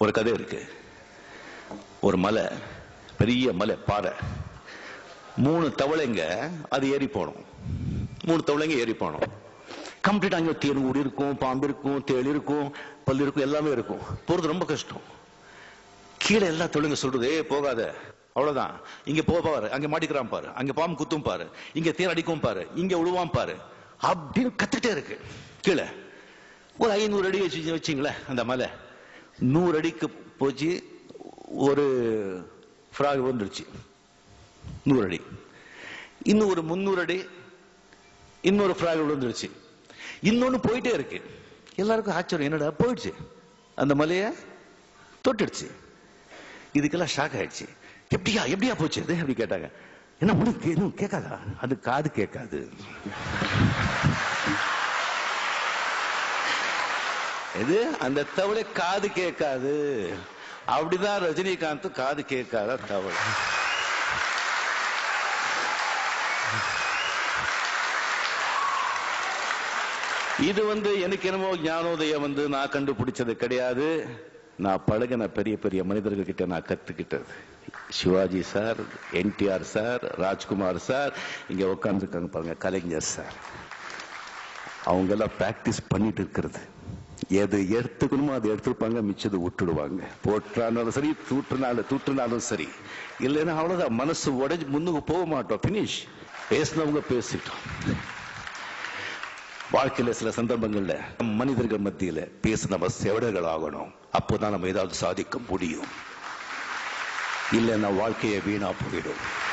ஒரு கதை இருக்கு ஒரு மலை பெரிய மலை பாறை மூணு தவளைங்க அது ஏறி போகணும் மூணு தவளைங்க ஏறி போகணும் கம்ப்ளீட் அங்கே தேன் ஊடி இருக்கும் பாம்பு இருக்கும் தேள் இருக்கும் பல் இருக்கும் எல்லாமே இருக்கும் போறது ரொம்ப கஷ்டம் கீழே எல்லா தொழிலுங்க சொல்றது ஏ போகாத அவ்வளவுதான் இங்க போ பாரு அங்க மாட்டிக்கிறான் பாரு அங்க பாம்பு குத்தும் பாரு இங்க தேன் அடிக்கும் பாரு இங்க விழுவான் பாரு அப்படின்னு கத்துட்டே இருக்கு கீழே ஒரு ஐநூறு அடி வச்சு வச்சிங்களேன் அந்த மலை நூறு அடிக்கு போச்சு ஒரு ஃப்ராக் வந்துருச்சு நூறு அடி இன்னும் ஒரு முந்நூறு அடி இன்னொரு ஃப்ராக் விழுந்துருச்சு இன்னொன்னு போயிட்டே இருக்கு எல்லாருக்கும் ஆச்சரியம் என்னடா போயிடுச்சு அந்த மலைய தொட்டுடுச்சு இதுக்கெல்லாம் ஷாக் ஆயிடுச்சு எப்படியா எப்படியா போச்சு இது அப்படி கேட்டாங்க என்ன உனக்கு எதுவும் கேட்காதா அது காது கேட்காது இது அந்த தவளை காது கேட்காது அப்படிதான் ரஜினிகாந்த் காது கேட்காத தவளை இது வந்து எனக்கு என்னமோ ஞானோதயம் வந்து நான் கண்டுபிடிச்சது கிடையாது நான் பழகின பெரிய பெரிய மனிதர்கள் கிட்ட நான் கத்துக்கிட்டது Shivaji sir NTR sir Rajkumar sir இங்க உட்கார்ந்துருக்காங்க பாருங்க கலைஞர் சார் அவங்க எல்லாம் பிராக்டிஸ் பண்ணிட்டு இருக்கிறது எது எடுத்துக்கணுமோ அதை எடுத்துருப்பாங்க மிச்சது விட்டுடுவாங்க போட்டாலும் சரி தூற்றுனாலும் தூற்றுனாலும் சரி இல்லைன்னா அவ்வளவுதான் மனசு உடைஞ்சு முன்னுக்கு போக மாட்டோம் பினிஷ் பேசினவங்க பேசிட்டோம் வாழ்க்கையில சில சந்தர்ப்பங்கள்ல மனிதர்கள் மத்தியில பேச நம்ம செவடர்கள் ஆகணும் அப்போதான் நம்ம ஏதாவது சாதிக்க முடியும் இல்லைன்னா வாழ்க்கையை வீணா போயிடும்